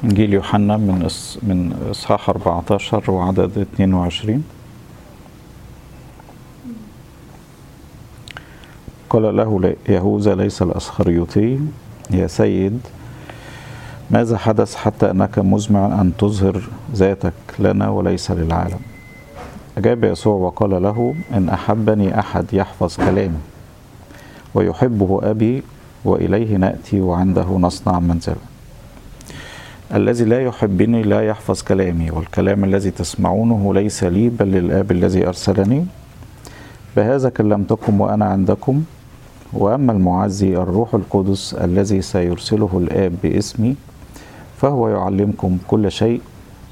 إنجيل يوحنا من إص... من إصحاح 14 وعدد 22 قال له يهوذا ليس الأسخريوطي يا سيد ماذا حدث حتى أنك مزمع أن تظهر ذاتك لنا وليس للعالم أجاب يسوع وقال له إن أحبني أحد يحفظ كلامي ويحبه أبي وإليه نأتي وعنده نصنع منزلا الذي لا يحبني لا يحفظ كلامي والكلام الذي تسمعونه ليس لي بل للآب الذي أرسلني بهذا كلمتكم وأنا عندكم وأما المعزي الروح القدس الذي سيرسله الآب باسمي فهو يعلمكم كل شيء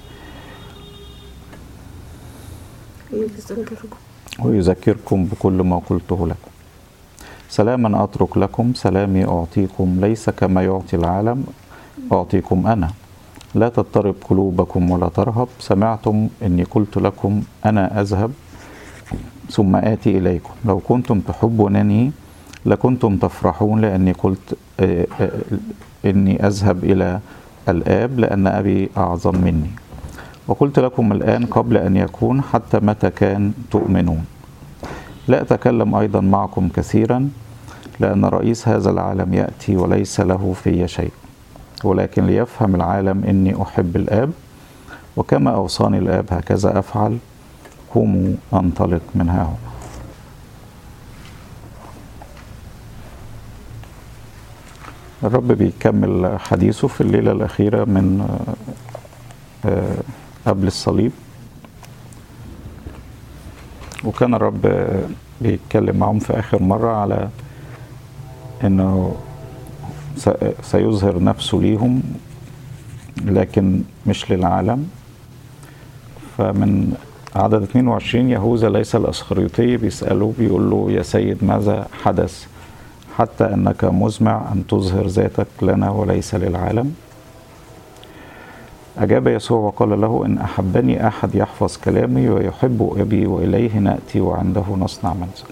يذكركم ويذكركم بكل ما قلته لكم سلاما أترك لكم سلامي أعطيكم ليس كما يعطي العالم أعطيكم أنا لا تضطرب قلوبكم ولا ترهب سمعتم إني قلت لكم أنا أذهب ثم آتي إليكم لو كنتم تحبونني لكنتم تفرحون لأني قلت آه، آه، إني أذهب إلى الآب لأن أبي أعظم مني وقلت لكم الآن قبل أن يكون حتى متى كان تؤمنون لا أتكلم أيضا معكم كثيرا لأن رئيس هذا العالم يأتي وليس له في شيء ولكن ليفهم العالم إني أحب الآب وكما أوصاني الآب هكذا أفعل قوموا أنطلق من ها هنا الرب بيكمل حديثه في الليلة الأخيرة من آه، آه، قبل الصليب وكان الرب آه، بيتكلم معهم في آخر مرة على إنه س- سيظهر نفسه ليهم لكن مش للعالم فمن عدد 22 يهوذا ليس الأسخريوطي بيسأله بيقول له يا سيد ماذا حدث حتى أنك مزمع أن تظهر ذاتك لنا وليس للعالم أجاب يسوع وقال له إن أحبني أحد يحفظ كلامي ويحب أبي وإليه نأتي وعنده نصنع منزل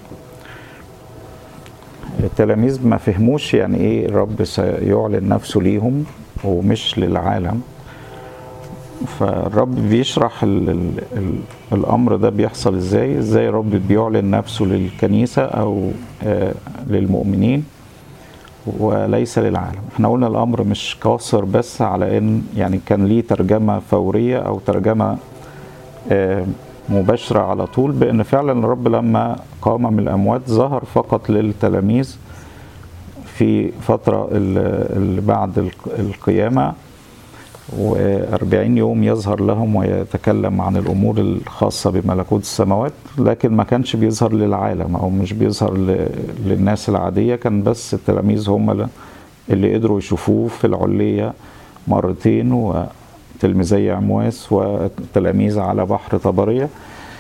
التلاميذ ما فهموش يعني إيه الرب سيعلن نفسه ليهم ومش للعالم فالرب بيشرح ال ال ال الامر ده بيحصل ازاي ازاي الرب بيعلن نفسه للكنيسه او آه للمؤمنين وليس للعالم احنا قلنا الامر مش قاصر بس على ان يعني كان ليه ترجمه فوريه او ترجمه آه مباشره على طول بان فعلا الرب لما قام من الاموات ظهر فقط للتلاميذ في فتره اللي بعد الق- القيامه وأربعين يوم يظهر لهم ويتكلم عن الأمور الخاصة بملكوت السماوات لكن ما كانش بيظهر للعالم أو مش بيظهر ل- للناس العادية كان بس التلاميذ هم اللي- اللي قدروا يشوفوه في العلية مرتين وتلميذي عمواس وتلاميذ على بحر طبرية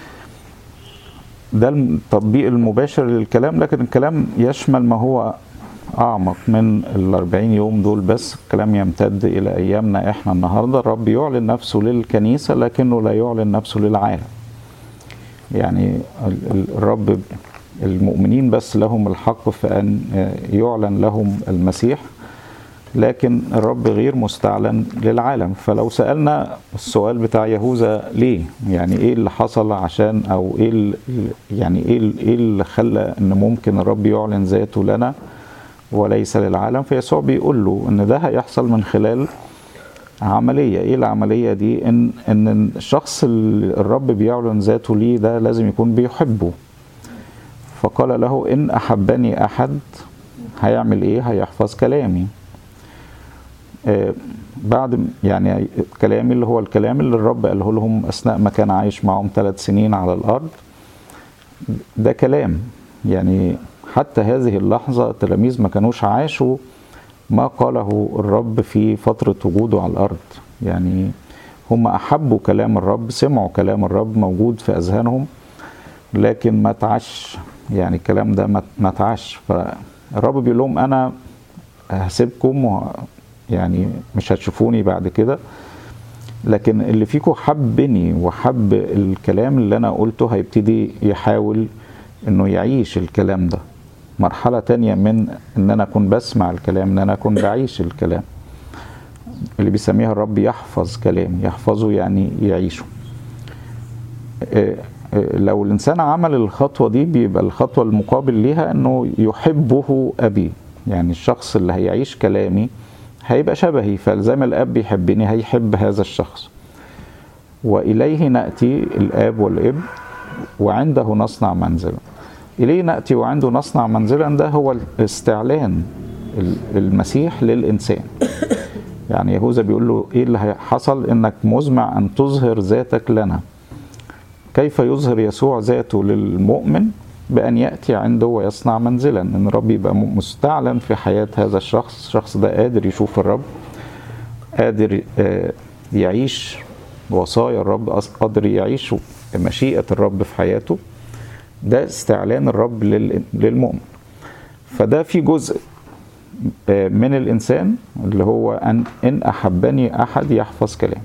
ده التطبيق المباشر للكلام لكن الكلام يشمل ما هو أعمق من الأربعين يوم دول بس الكلام يمتد إلى أيامنا إحنا النهاردة الرب يعلن نفسه للكنيسة لكنه لا يعلن نفسه للعالم يعني ال- ال- الرب المؤمنين بس لهم الحق في أن يعلن لهم المسيح لكن الرب غير مستعلن للعالم فلو سألنا السؤال بتاع يهوذا ليه يعني ايه اللي حصل عشان او ايه ال- يعني ايه ال- ايه اللي خلى ان ممكن الرب يعلن ذاته لنا وليس للعالم فيسوع بيقول له ان ده هيحصل من خلال عملية ايه العملية دي ان ان الشخص اللي الرب بيعلن ذاته ليه ده لازم يكون بيحبه فقال له ان احبني احد هيعمل ايه هيحفظ كلامي آه، بعد يعني كلامي اللي هو الكلام اللي الرب قاله لهم اثناء ما كان عايش معهم ثلاث سنين على الارض ده كلام يعني حتى هذه اللحظة التلاميذ ما كانوش عاشوا ما قاله الرب في فترة وجوده على الأرض يعني هم أحبوا كلام الرب سمعوا كلام الرب موجود في أذهانهم لكن ما تعش يعني الكلام ده ما- ما تعش فالرب بيقول لهم أنا هسيبكم و يعني مش هتشوفوني بعد كده لكن اللي فيكم حبني وحب الكلام اللي انا قلته هيبتدي يحاول انه يعيش الكلام ده مرحلة تانية من ان انا اكون بسمع الكلام ان انا اكون بعيش الكلام اللي بيسميها الرب يحفظ كلامي يحفظه يعني يعيشه آه، آه، لو الانسان عمل الخطوه دي بيبقى الخطوه المقابل ليها انه يحبه ابي يعني الشخص اللي هيعيش كلامي هيبقى شبهي فزي ما الاب بيحبني هيحب هذا الشخص واليه ناتي الاب والابن وعنده نصنع منزلا اليه ناتي وعنده نصنع منزلا ده هو استعلان المسيح للانسان يعني يهوذا بيقول له ايه اللي حصل انك مزمع ان تظهر ذاتك لنا كيف يظهر يسوع ذاته للمؤمن بأن يأتي عنده ويصنع منزلا إن الرب يبقى مستعلن في حياة هذا الشخص الشخص ده قادر يشوف الرب قادر آه، يعيش وصايا الرب قادر يعيش مشيئة الرب في حياته ده استعلان الرب للمؤمن فده في جزء آه، من الإنسان اللي هو أن إن أحبني أحد يحفظ كلام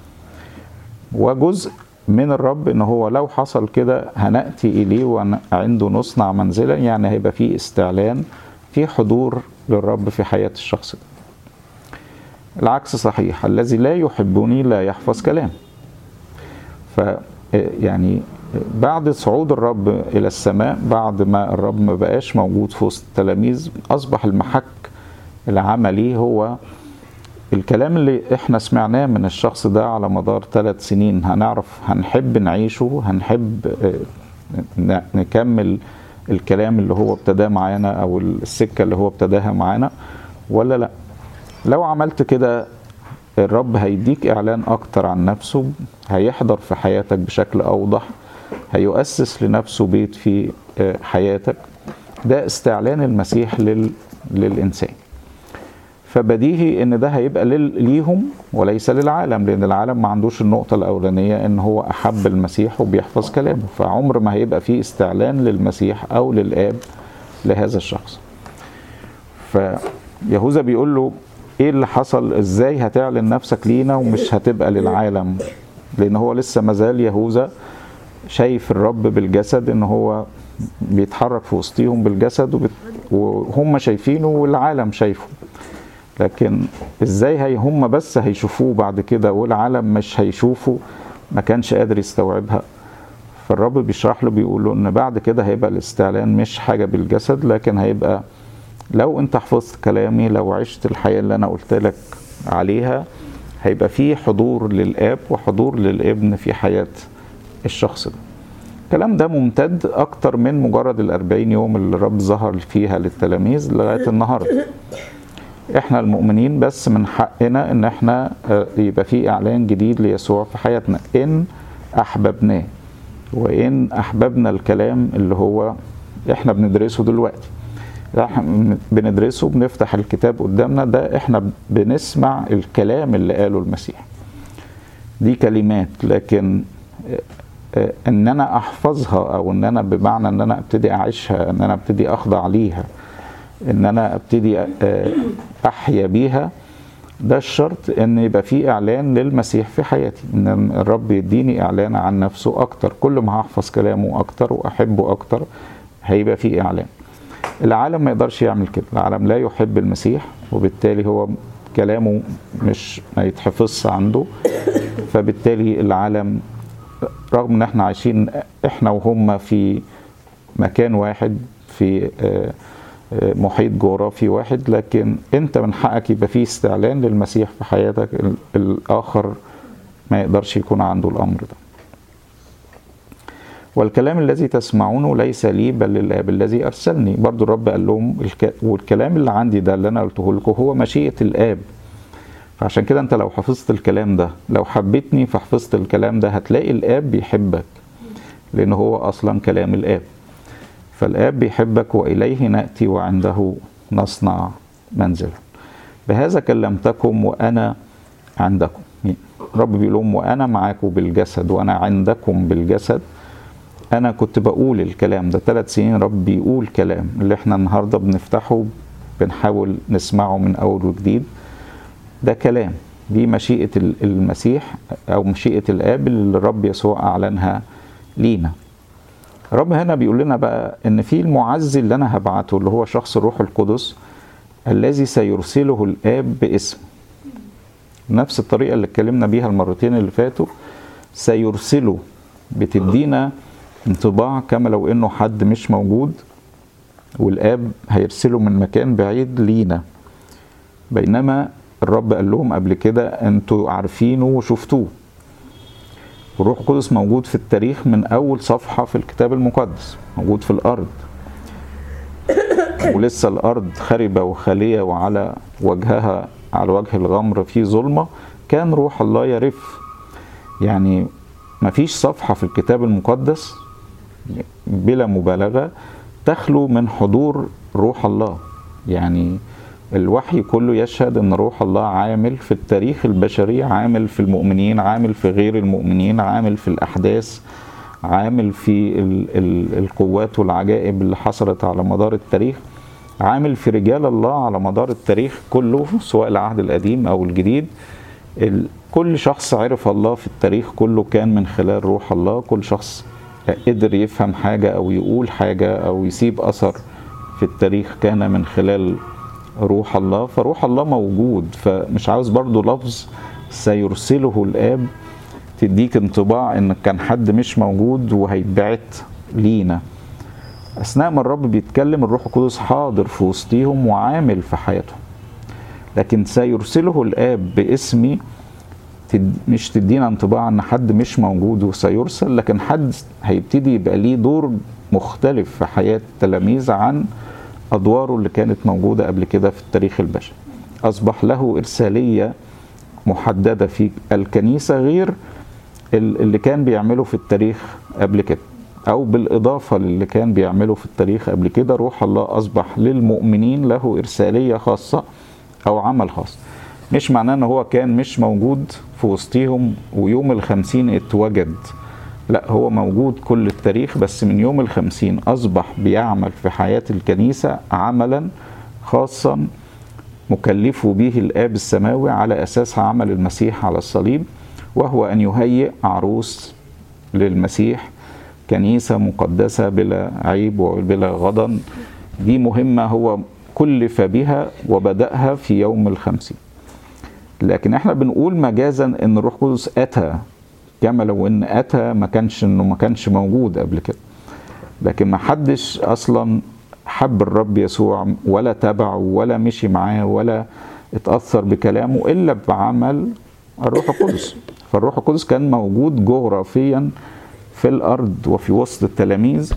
وجزء من الرب ان هو لو حصل كده هناتي اليه وعنده نصنع منزلا يعني هيبقى في استعلان في حضور للرب في حياه الشخص ده العكس صحيح الذي لا يحبني لا يحفظ كلام ف يعني بعد صعود الرب الى السماء بعد ما الرب ما بقاش موجود في وسط التلاميذ اصبح المحك العملي هو الكلام اللي احنا سمعناه من الشخص ده على مدار ثلاث سنين هنعرف هنحب نعيشه هنحب آه، نكمل الكلام اللي هو ابتداه معانا او السكه اللي هو ابتداها معانا ولا لا لو عملت كده الرب هيديك اعلان اكتر عن نفسه هيحضر في حياتك بشكل اوضح هيؤسس لنفسه بيت في آه، حياتك ده استعلان المسيح لل... للانسان فبديهي ان ده هيبقى ليهم وليس للعالم لان العالم ما عندوش النقطه الاولانيه ان هو احب المسيح وبيحفظ كلامه فعمر ما هيبقى فيه استعلان للمسيح او للاب لهذا الشخص فيهوذا بيقول له ايه اللي حصل ازاي هتعلن نفسك لينا ومش هتبقى للعالم لان هو لسه مازال يهوذا شايف الرب بالجسد ان هو بيتحرك في وسطيهم بالجسد وهم شايفينه والعالم شايفه لكن ازاي هي هم بس هيشوفوه بعد كده والعالم مش هيشوفه ما كانش قادر يستوعبها فالرب بيشرح له بيقول له ان بعد كده هيبقى الاستعلان مش حاجه بالجسد لكن هيبقى لو انت حفظت كلامي لو عشت الحياه اللي انا قلت لك عليها هيبقى في حضور للاب وحضور للابن في حياه الشخص ده الكلام ده ممتد اكتر من مجرد الأربعين يوم اللي الرب ظهر فيها للتلاميذ لغايه النهارده احنا المؤمنين بس من حقنا ان احنا آه، يبقى في اعلان جديد ليسوع في حياتنا ان احببناه وان احببنا الكلام اللي هو احنا بندرسه دلوقتي احنا بندرسه بنفتح الكتاب قدامنا ده احنا بنسمع الكلام اللي قاله المسيح دي كلمات لكن آه، آه، ان انا احفظها او ان انا بمعنى ان انا ابتدي اعيشها ان انا ابتدي اخضع ليها ان انا ابتدي آه، احيا بيها ده الشرط ان يبقى في اعلان للمسيح في حياتي ان الرب يديني اعلان عن نفسه اكتر كل ما هحفظ كلامه اكتر واحبه اكتر هيبقى في اعلان العالم ما يقدرش يعمل كده العالم لا يحب المسيح وبالتالي هو كلامه مش ما يتحفظش عنده فبالتالي العالم رغم ان احنا عايشين احنا وهم في مكان واحد في آه محيط جغرافي واحد لكن انت من حقك يبقى فيه استعلان للمسيح في حياتك الاخر ما يقدرش يكون عنده الامر ده والكلام الذي تسمعونه ليس لي بل للاب الذي ارسلني برضو الرب قال لهم والكلام اللي عندي ده اللي انا قلته لكم هو مشيئه الاب فعشان كده انت لو حفظت الكلام ده لو حبيتني فحفظت الكلام ده هتلاقي الاب بيحبك لان هو اصلا كلام الاب فالآب بيحبك وإليه نأتي وعنده نصنع منزلا بهذا كلمتكم وأنا عندكم رب بيقول لهم وأنا معاكم بالجسد وأنا عندكم بالجسد أنا كنت بقول الكلام ده ثلاث سنين رب بيقول كلام اللي احنا النهاردة بنفتحه بنحاول نسمعه من أول وجديد ده كلام دي مشيئة المسيح أو مشيئة الآب اللي الرب يسوع أعلنها لينا الرب هنا بيقول لنا بقى ان في المعزي اللي انا هبعته اللي هو شخص الروح القدس الذي سيرسله الاب باسم نفس الطريقة اللي اتكلمنا بيها المرتين اللي فاتوا سيرسله بتدينا انطباع كما لو انه حد مش موجود والاب هيرسله من مكان بعيد لينا بينما الرب قال لهم قبل كده انتوا عارفينه وشفتوه الروح القدس موجود في التاريخ من اول صفحه في الكتاب المقدس موجود في الارض ولسه الارض خربه وخاليه وعلى وجهها على وجه الغمر في ظلمه كان روح الله يرف يعني مفيش صفحه في الكتاب المقدس بلا مبالغه تخلو من حضور روح الله يعني الوحي كله يشهد ان روح الله عامل في التاريخ البشري عامل في المؤمنين عامل في غير المؤمنين عامل في الاحداث عامل في ال ال القوات والعجائب اللي حصلت على مدار التاريخ عامل في رجال الله على مدار التاريخ كله سواء العهد القديم او الجديد كل شخص عرف الله في التاريخ كله كان من خلال روح الله كل شخص قدر يفهم حاجة أو يقول حاجة أو يسيب أثر في التاريخ كان من خلال روح الله فروح الله موجود فمش عاوز برضو لفظ سيرسله الآب تديك انطباع ان كان حد مش موجود وهيتبعت لينا اثناء ما الرب بيتكلم الروح القدس حاضر في وسطيهم وعامل في حياتهم لكن سيرسله الاب باسمي مش تدينا انطباع ان حد مش موجود وسيرسل لكن حد هيبتدي يبقى ليه دور مختلف في حياه التلاميذ عن ادواره اللي كانت موجوده قبل كده في التاريخ البشري اصبح له ارساليه محدده في الكنيسه غير اللي كان بيعمله في التاريخ قبل كده او بالاضافه للي كان بيعمله في التاريخ قبل كده روح الله اصبح للمؤمنين له ارساليه خاصه او عمل خاص مش معناه ان هو كان مش موجود في وسطيهم ويوم الخمسين اتوجد لا هو موجود كل التاريخ بس من يوم الخمسين أصبح بيعمل في حياة الكنيسة عملا خاصا مكلفه به الآب السماوي على أساس عمل المسيح على الصليب وهو أن يهيئ عروس للمسيح كنيسة مقدسة بلا عيب وبلا غضن دي مهمة هو كلف بها وبدأها في يوم الخمسين لكن احنا بنقول مجازا ان الروح القدس اتى كما لو ان اتى ما كانش انه ما كانش موجود قبل كده لكن ما حدش اصلا حب الرب يسوع ولا تبعه ولا مشي معاه ولا اتاثر بكلامه الا بعمل الروح القدس فالروح القدس كان موجود جغرافيا في الارض وفي وسط التلاميذ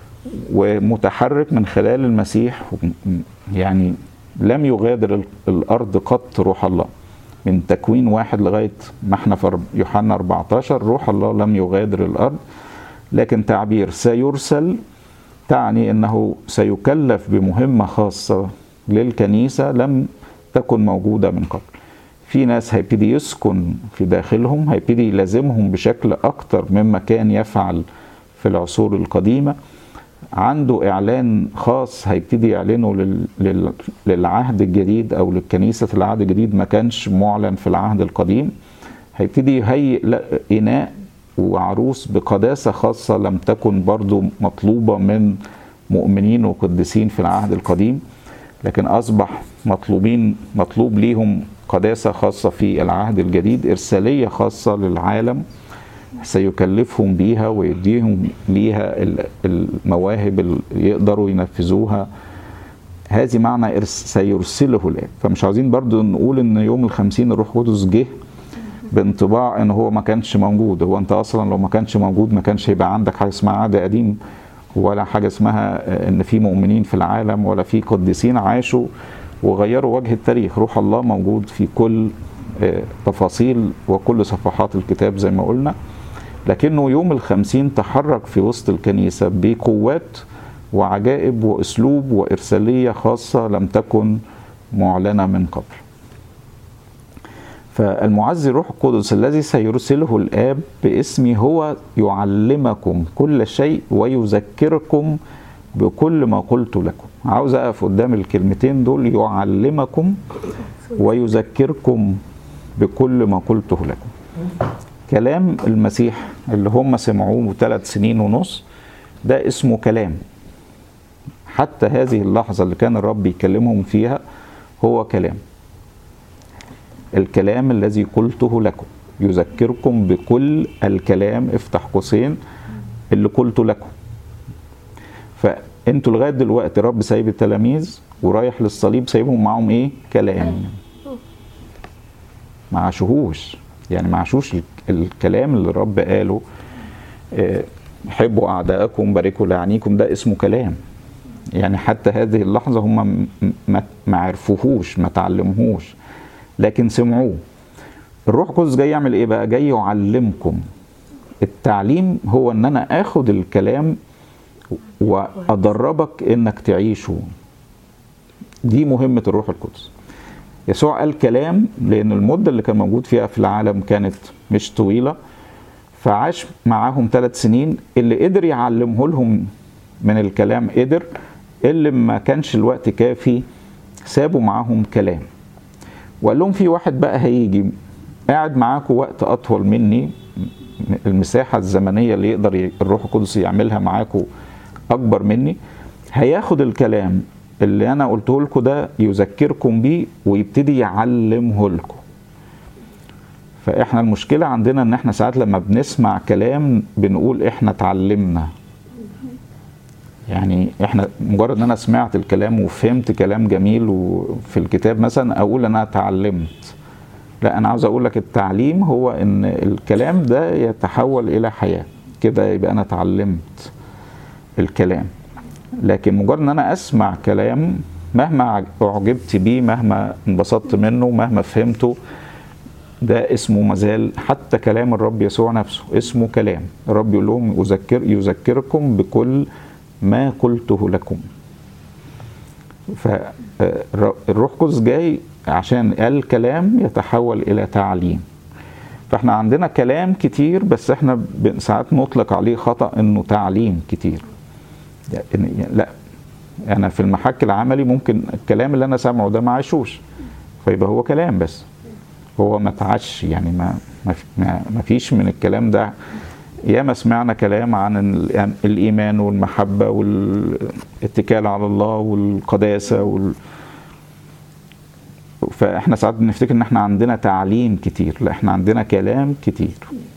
ومتحرك من خلال المسيح يعني لم يغادر الارض قط روح الله من تكوين واحد لغايه ما احنا في يوحنا 14 روح الله لم يغادر الارض لكن تعبير سيرسل تعني انه سيكلف بمهمه خاصه للكنيسه لم تكن موجوده من قبل. في ناس هيبتدي يسكن في داخلهم هيبتدي يلازمهم بشكل اكتر مما كان يفعل في العصور القديمه عنده اعلان خاص هيبتدي يعلنه لل... لل... للعهد الجديد او للكنيسه العهد الجديد ما كانش معلن في العهد القديم هيبتدي يهيئ اناء وعروس بقداسه خاصه لم تكن برضو مطلوبه من مؤمنين وقديسين في العهد القديم لكن اصبح مطلوبين مطلوب ليهم قداسه خاصه في العهد الجديد ارساليه خاصه للعالم سيكلفهم بيها ويديهم ليها المواهب اللي يقدروا ينفذوها هذه معنى سيرسله الآب فمش عاوزين برضو نقول ان يوم الخمسين الروح القدس جه بانطباع ان هو ما كانش موجود هو انت اصلا لو ما كانش موجود ما كانش هيبقى عندك حاجه اسمها عهد قديم ولا حاجه اسمها ان في مؤمنين في العالم ولا في قديسين عاشوا وغيروا وجه التاريخ روح الله موجود في كل تفاصيل وكل صفحات الكتاب زي ما قلنا لكنه يوم الخمسين تحرك في وسط الكنيسة بقوات وعجائب وأسلوب وإرسالية خاصة لم تكن معلنة من قبل فالمعزي الروح القدس الذي سيرسله الآب باسمي هو يعلمكم كل شيء ويذكركم بكل ما قلت لكم عاوز أقف قدام الكلمتين دول يعلمكم ويذكركم بكل ما قلته لكم كلام المسيح اللي هم سمعوه ثلاث سنين ونص ده اسمه كلام حتى هذه اللحظة اللي كان الرب يكلمهم فيها هو كلام الكلام الذي قلته لكم يذكركم بكل الكلام افتح قوسين اللي قلته لكم فانتوا لغايه دلوقتي رب سايب التلاميذ ورايح للصليب سايبهم معاهم ايه كلام ما عاشوهوش يعني ما عاشوش الكلام اللي الرب قاله آه، حبوا اعدائكم باركوا لعنيكم ده اسمه كلام يعني حتى هذه اللحظه هم ما ما عرفوهوش ما تعلموهوش لكن سمعوه الروح القدس جاي يعمل ايه بقى جاي يعلمكم التعليم هو ان انا اخد الكلام وادربك انك تعيشه دي مهمه الروح القدس يسوع قال كلام لان المده اللي كان موجود فيها في العالم كانت مش طويله فعاش معاهم ثلاث سنين اللي قدر يعلمه لهم من الكلام قدر اللي ما كانش الوقت كافي سابوا معاهم كلام وقال لهم في واحد بقى هيجي قاعد معاكم وقت اطول مني المساحه الزمنيه اللي يقدر الروح القدس يعملها معاكم اكبر مني هياخد الكلام اللي انا قلته لكم ده يذكركم بيه ويبتدي يعلمه لكم فاحنا المشكله عندنا ان احنا ساعات لما بنسمع كلام بنقول احنا اتعلمنا يعني احنا مجرد ان انا سمعت الكلام وفهمت كلام جميل وفي الكتاب مثلا اقول انا اتعلمت لا انا عاوز اقول لك التعليم هو ان الكلام ده يتحول الى حياه كده يبقى انا اتعلمت الكلام لكن مجرد ان انا اسمع كلام مهما اعجبت بيه مهما انبسطت منه مهما فهمته ده اسمه مازال حتى كلام الرب يسوع نفسه اسمه كلام الرب يقول لهم يذكر يذكركم بكل ما قلته لكم فالروح القدس جاي عشان الكلام يتحول الى تعليم فاحنا عندنا كلام كتير بس احنا ساعات نطلق عليه خطا انه تعليم كتير يعني لا انا في المحك العملي ممكن الكلام اللي انا سامعه ده ما عاشوش فيبقى هو كلام بس هو ما تعش يعني ما ما فيش من الكلام ده ياما سمعنا كلام عن الايمان والمحبه والاتكال على الله والقداسه وال... فاحنا ساعات بنفتكر ان احنا عندنا تعليم كتير لا احنا عندنا كلام كتير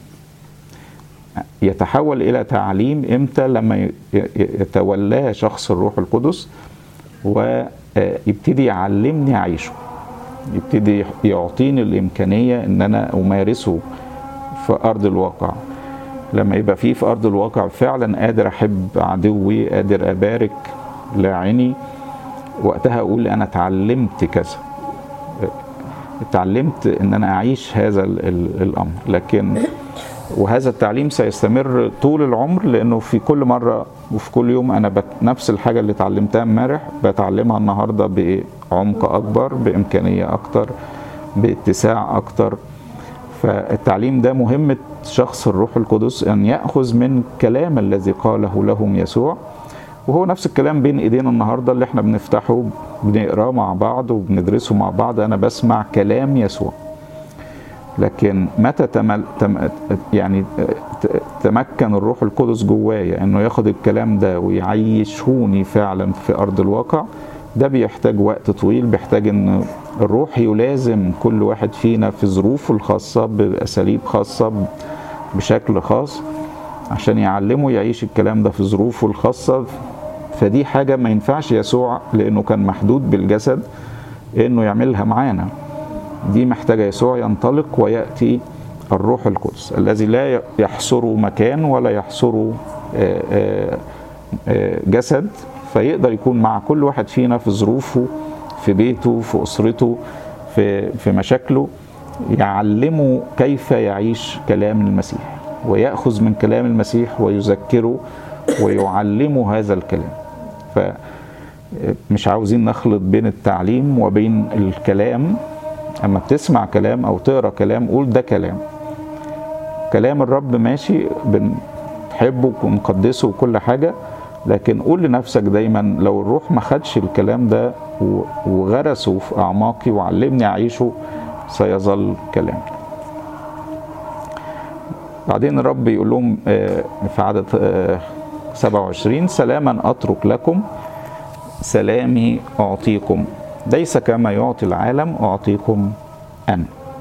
يتحول الى تعليم امتى لما يتولاه شخص الروح القدس ويبتدي يعلمني اعيشه يبتدي يعطيني الامكانيه ان انا امارسه في ارض الواقع لما يبقى فيه في ارض الواقع فعلا قادر احب عدوي قادر ابارك لاعني وقتها اقول انا اتعلمت كذا اتعلمت ان انا اعيش هذا الامر لكن وهذا التعليم سيستمر طول العمر لانه في كل مره وفي كل يوم انا بت نفس الحاجه اللي اتعلمتها امبارح بتعلمها النهارده بعمق اكبر بامكانيه اكتر باتساع اكتر فالتعليم ده مهمه شخص الروح القدس ان ياخذ من كلام الذي قاله لهم يسوع وهو نفس الكلام بين ايدينا النهارده اللي احنا بنفتحه بنقراه مع بعض وبندرسه مع بعض انا بسمع كلام يسوع لكن متى تمل تم يعني تمكن الروح القدس جوايا انه ياخد الكلام ده ويعيشوني فعلا في ارض الواقع ده بيحتاج وقت طويل بيحتاج ان الروح يلازم كل واحد فينا في ظروفه الخاصة بأساليب خاصة بشكل خاص عشان يعلمه يعيش الكلام ده في ظروفه الخاصة فدي حاجة ما ينفعش يسوع لأنه كان محدود بالجسد إنه يعملها معانا دي محتاجة يسوع ينطلق ويأتي الروح القدس الذي لا يحصر مكان ولا يحصر جسد فيقدر يكون مع كل واحد فينا في ظروفه في بيته في أسرته في, في مشاكله يعلمه كيف يعيش كلام المسيح ويأخذ من كلام المسيح ويذكره ويعلمه هذا الكلام فمش عاوزين نخلط بين التعليم وبين الكلام اما بتسمع كلام او تقرا كلام قول ده كلام كلام الرب ماشي بنحبه ونقدسه وكل حاجه لكن قول لنفسك دايما لو الروح ما خدش الكلام ده وغرسه في اعماقي وعلمني اعيشه سيظل كلام بعدين الرب يقول لهم في عدد 27 سلاما اترك لكم سلامي اعطيكم ليس كما يعطي العالم اعطيكم انا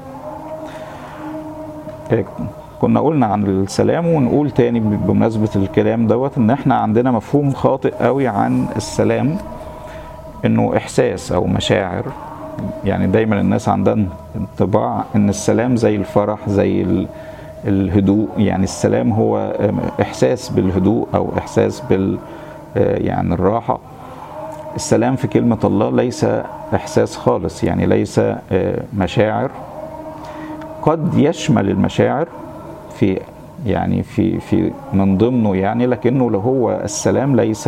كنا قلنا عن السلام ونقول تاني بمناسبة الكلام دوت ان احنا عندنا مفهوم خاطئ قوي عن السلام انه احساس او مشاعر يعني دايما الناس عندها انطباع ان السلام زي الفرح زي ال- الهدوء يعني السلام هو احساس بالهدوء او احساس بال يعني الراحه السلام في كلمه الله ليس احساس خالص يعني ليس مشاعر قد يشمل المشاعر في يعني في في من ضمنه يعني لكنه لو هو السلام ليس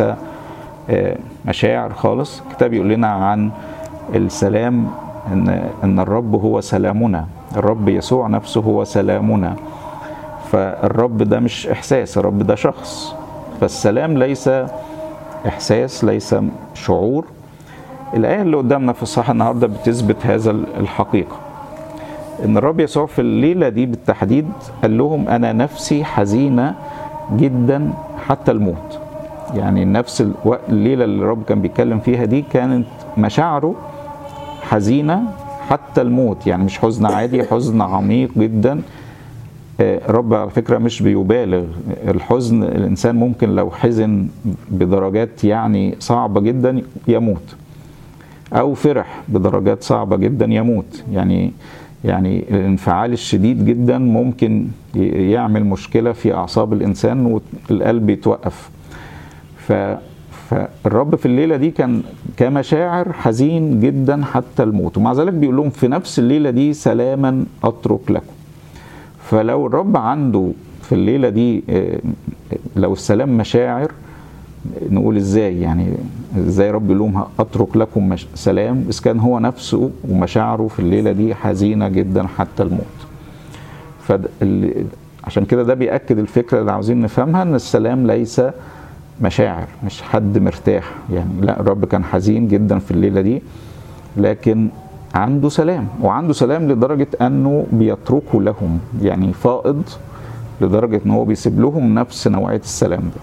مشاعر خالص الكتاب يقول لنا عن السلام ان ان الرب هو سلامنا الرب يسوع نفسه هو سلامنا فالرب ده مش احساس الرب ده شخص فالسلام ليس احساس ليس شعور الايه اللي قدامنا في الصحة النهارده بتثبت هذا الحقيقه ان الرب يسوع في الليله دي بالتحديد قال لهم انا نفسي حزينه جدا حتى الموت يعني نفس الليله اللي الرب كان بيتكلم فيها دي كانت مشاعره حزينه حتى الموت يعني مش حزن عادي حزن عميق جدا الرب على فكره مش بيبالغ الحزن الانسان ممكن لو حزن بدرجات يعني صعبه جدا يموت او فرح بدرجات صعبه جدا يموت يعني يعني الانفعال الشديد جدا ممكن يعمل مشكله في اعصاب الانسان والقلب يتوقف ف فالرب في الليله دي كان كمشاعر حزين جدا حتى الموت ومع ذلك بيقول لهم في نفس الليله دي سلاما اترك لكم فلو الرب عنده في الليله دي لو السلام مشاعر نقول ازاي يعني ازاي رب يقول لهم اترك لكم مش سلام اذا كان هو نفسه ومشاعره في الليله دي حزينه جدا حتى الموت ف عشان كده ده بياكد الفكره اللي عاوزين نفهمها ان السلام ليس مشاعر مش حد مرتاح يعني لا الرب كان حزين جدا في الليله دي لكن عنده سلام وعنده سلام لدرجه انه بيتركه لهم يعني فائض لدرجه ان هو بيسيب لهم نفس نوعيه السلام ده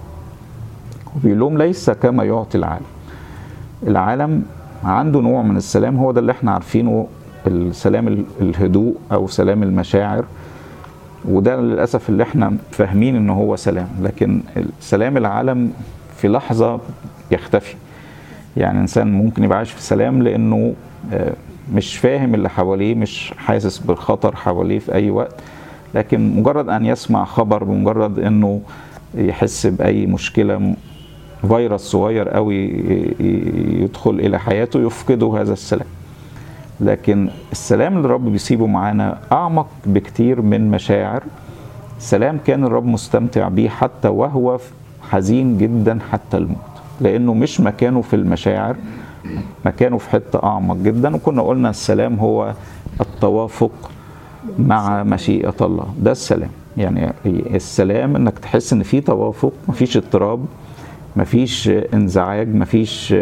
وبيقول لهم ليس كما يعطي العالم العالم عنده نوع من السلام هو ده اللي احنا عارفينه السلام الهدوء او سلام المشاعر وده للاسف اللي احنا فاهمين ان هو سلام لكن سلام العالم في لحظه يختفي يعني انسان ممكن يبقى عايش في سلام لانه مش فاهم اللي حواليه مش حاسس بالخطر حواليه في اي وقت لكن مجرد ان يسمع خبر بمجرد انه يحس باي مشكله فيروس صغير قوي يدخل الى حياته يفقده هذا السلام لكن السلام اللي الرب بيسيبه معانا اعمق بكتير من مشاعر سلام كان الرب مستمتع بيه حتى وهو حزين جدا حتى الموت لانه مش مكانه في المشاعر مكانه في حته اعمق جدا وكنا قلنا السلام هو التوافق مع مشيئه الله ده السلام يعني السلام انك تحس ان في توافق مفيش اضطراب مفيش انزعاج مفيش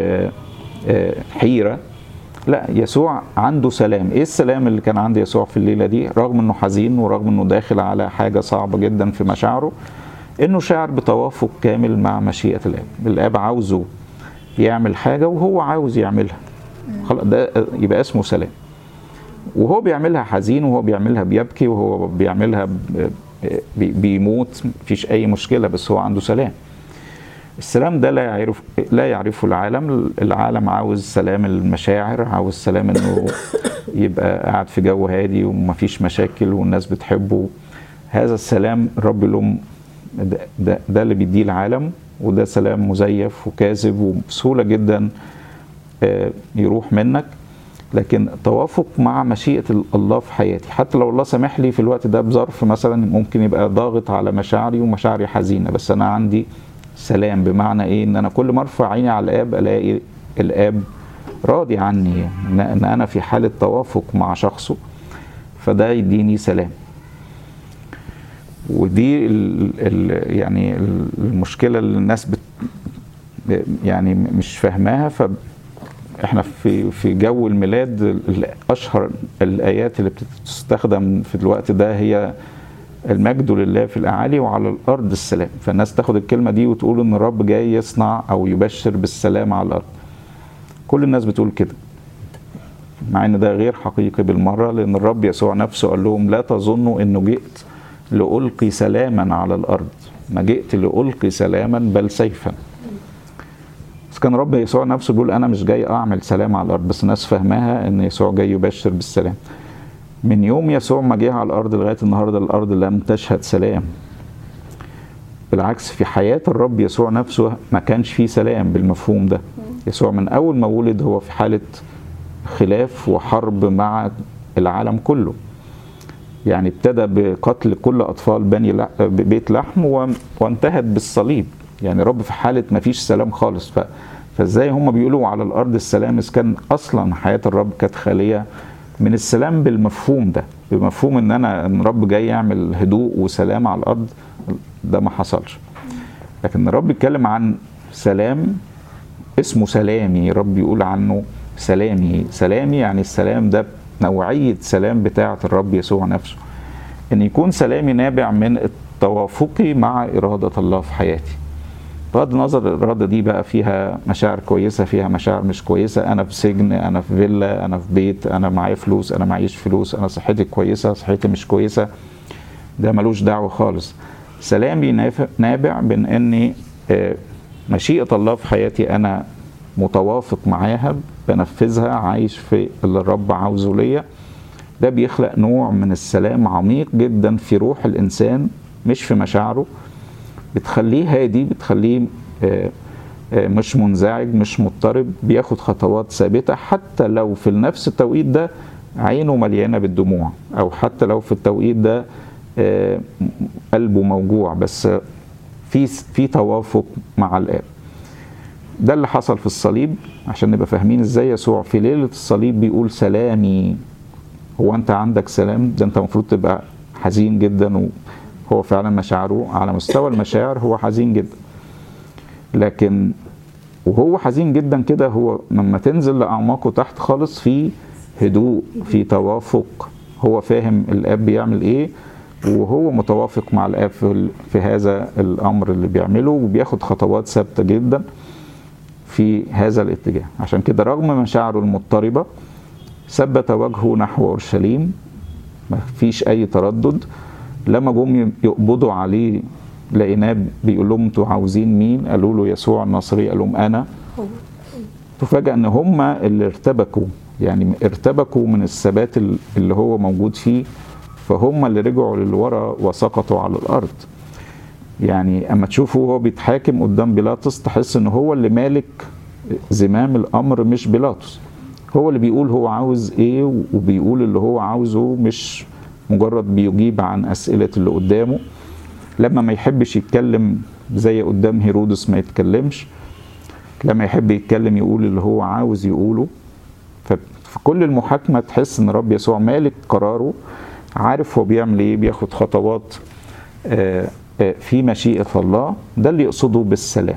حيره لا يسوع عنده سلام ايه السلام اللي كان عند يسوع في الليله دي رغم انه حزين ورغم انه داخل على حاجه صعبه جدا في مشاعره انه شاعر بتوافق كامل مع مشيئه الاب الاب عاوزه يعمل حاجه وهو عاوز يعملها خلاص ده يبقى اسمه سلام وهو بيعملها حزين وهو بيعملها بيبكي وهو بيعملها بيموت مفيش اي مشكله بس هو عنده سلام السلام ده لا يعرف لا يعرفه العالم العالم عاوز سلام المشاعر عاوز سلام انه يبقى قاعد في جو هادي ومفيش مشاكل والناس بتحبه هذا السلام الرب لهم ده, ده, ده اللي بيديه العالم وده سلام مزيف وكاذب وبسهولة جدا يروح منك لكن توافق مع مشيئة الله في حياتي حتى لو الله سامح لي في الوقت ده بظرف مثلا ممكن يبقى ضاغط على مشاعري ومشاعري حزينة بس أنا عندي سلام بمعنى ايه ان انا كل ما ارفع عيني على الاب الاقي الاب راضي عني ان انا في حاله توافق مع شخصه فده يديني سلام ودي ال ال يعني المشكله اللي الناس بت يعني مش فاهماها ف احنا في في جو الميلاد اشهر الايات اللي بتستخدم في الوقت ده هي المجد لله في الاعالي وعلى الارض السلام فالناس تاخد الكلمه دي وتقول ان الرب جاي يصنع او يبشر بالسلام على الارض كل الناس بتقول كده مع ان ده غير حقيقي بالمره لان الرب يسوع نفسه قال لهم لا تظنوا انه جئت لألقي سلاما على الأرض ما جئت لألقي سلاما بل سيفا بس كان رب يسوع نفسه بيقول أنا مش جاي أعمل سلام على الأرض بس الناس فاهماها إن يسوع جاي يبشر بالسلام من يوم يسوع ما جه على الأرض لغاية النهاردة الأرض لم تشهد سلام بالعكس في حياة الرب يسوع نفسه ما كانش فيه سلام بالمفهوم ده يسوع من أول ما ولد هو في حالة خلاف وحرب مع العالم كله يعني ابتدى بقتل كل اطفال بني بيت لحم وانتهت بالصليب يعني رب في حاله ما فيش سلام خالص ف فازاي هم بيقولوا على الارض السلام اذا كان اصلا حياه الرب كانت خاليه من السلام بالمفهوم ده بمفهوم ان انا ان رب جاي يعمل هدوء وسلام على الارض ده ما حصلش لكن الرب بيتكلم عن سلام اسمه سلامي رب يقول عنه سلامي سلامي يعني السلام ده نوعية سلام بتاعة الرب يسوع نفسه ان يكون سلامي نابع من التوافقي مع إرادة الله في حياتي بغض النظر الإرادة دي بقى فيها مشاعر كويسة فيها مشاعر مش كويسة أنا في سجن أنا في فيلا أنا في بيت أنا معايا فلوس أنا معيش فلوس أنا صحتي كويسة صحتي مش كويسة ده ملوش دعوة خالص سلامي نابع من أني مشيئة الله في حياتي أنا متوافق معاها بنفذها عايش في اللي الرب عاوزه ليا ده بيخلق نوع من السلام عميق جدا في روح الانسان مش في مشاعره بتخليه هادي بتخليه مش منزعج مش مضطرب بياخد خطوات ثابته حتى لو في نفس التوقيت ده عينه مليانه بالدموع او حتى لو في التوقيت ده قلبه موجوع بس في في توافق مع الاب ده اللي حصل في الصليب عشان نبقى فاهمين ازاي يسوع في ليله الصليب بيقول سلامي هو انت عندك سلام ده انت المفروض تبقى حزين جدا وهو فعلا مشاعره على مستوى المشاعر هو حزين جدا لكن وهو حزين جدا كده هو لما تنزل لاعماقه تحت خالص في هدوء في توافق هو فاهم الاب بيعمل ايه وهو متوافق مع الاب في, في هذا الامر اللي بيعمله وبياخد خطوات ثابته جدا في هذا الاتجاه عشان كده رغم مشاعره المضطربة ثبت وجهه نحو أورشليم ما فيش أي تردد لما جم يقبضوا عليه لقيناه بيقول لهم انتوا عاوزين مين؟ قالوا له يسوع الناصري قال لهم أنا تفاجأ ان هم اللي ارتبكوا يعني ارتبكوا من الثبات اللي هو موجود فيه فهم اللي رجعوا للورا وسقطوا على الارض يعني اما تشوفه هو بيتحاكم قدام بيلاطس تحس ان هو اللي مالك زمام الامر مش بيلاطس هو اللي بيقول هو عاوز ايه وبيقول اللي هو عاوزه مش مجرد بيجيب عن اسئله اللي قدامه لما ما يحبش يتكلم زي قدام هيرودس ما يتكلمش لما يحب يتكلم يقول اللي هو عاوز يقوله ففي كل المحاكمه تحس ان رب يسوع مالك قراره عارف هو بيعمل ايه بياخد خطوات في مشيئه الله ده اللي يقصده بالسلام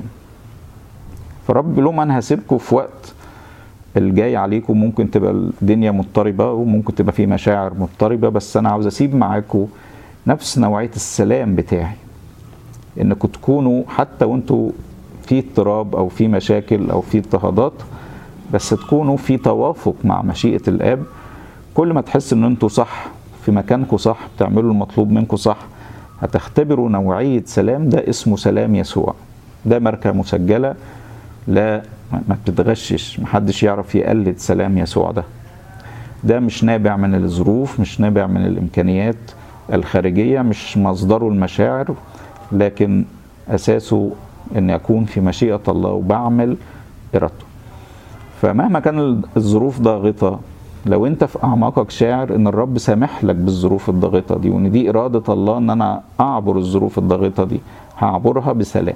فرب بيقول لهم انا هسيبكم في وقت الجاي عليكم ممكن تبقى الدنيا مضطربه وممكن تبقى في مشاعر مضطربه بس انا عاوز اسيب معاكم نفس نوعيه السلام بتاعي انكم تكونوا حتى وانتوا في اضطراب او في مشاكل او في اضطهادات بس تكونوا في توافق مع مشيئه الاب كل ما تحس ان انتوا صح في مكانكم صح بتعملوا المطلوب منكم صح هتختبروا نوعيه سلام ده اسمه سلام يسوع ده ماركه مسجله لا ما بتتغشش محدش يعرف يقلد سلام يسوع ده ده مش نابع من الظروف مش نابع من الامكانيات الخارجيه مش مصدره المشاعر لكن اساسه ان اكون في مشيئه الله وبعمل ارادته فمهما كان الظروف ضاغطه لو انت في اعماقك شاعر ان الرب سامح لك بالظروف الضاغطه دي وان دي اراده الله ان انا اعبر الظروف الضاغطه دي هعبرها بسلام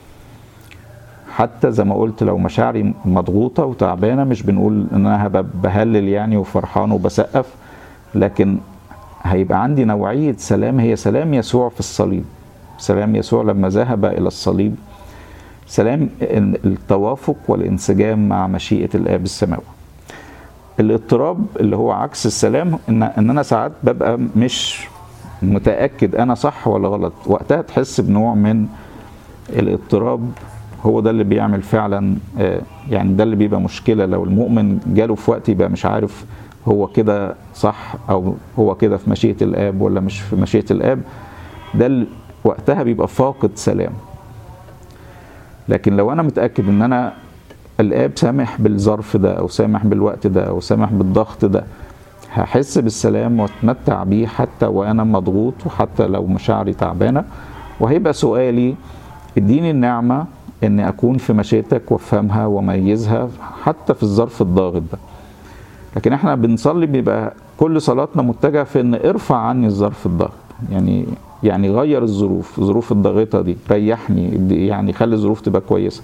حتى زي ما قلت لو مشاعري مضغوطه وتعبانه مش بنقول ان انا هبقى بهلل يعني وفرحان وبسقف لكن هيبقى عندي نوعيه سلام هي سلام يسوع في الصليب سلام يسوع لما ذهب الى الصليب سلام التوافق والانسجام مع مشيئه الاب السماوي الاضطراب اللي هو عكس السلام ان ان انا ساعات ببقى مش متاكد انا صح ولا غلط وقتها تحس بنوع من الاضطراب هو ده اللي بيعمل فعلا آه، يعني ده اللي بيبقى مشكله لو المؤمن جاله في وقت يبقى مش عارف هو كده صح او هو كده في مشيئه الاب ولا مش في مشيئه الاب ده ال- وقتها بيبقى فاقد سلام لكن لو انا متاكد ان انا الاب سامح بالظرف ده او سامح بالوقت ده او سامح بالضغط ده هحس بالسلام واتمتع بيه حتى وانا مضغوط وحتى لو مشاعري تعبانه وهيبقى سؤالي اديني النعمه اني اكون في مشيئتك وافهمها واميزها حتى في الظرف الضاغط ده لكن احنا بنصلي بيبقى كل صلاتنا متجهه في ان ارفع عني الظرف الضاغط يعني يعني غير الظروف الظروف الضاغطه دي ريحني يعني خلي الظروف تبقى كويسه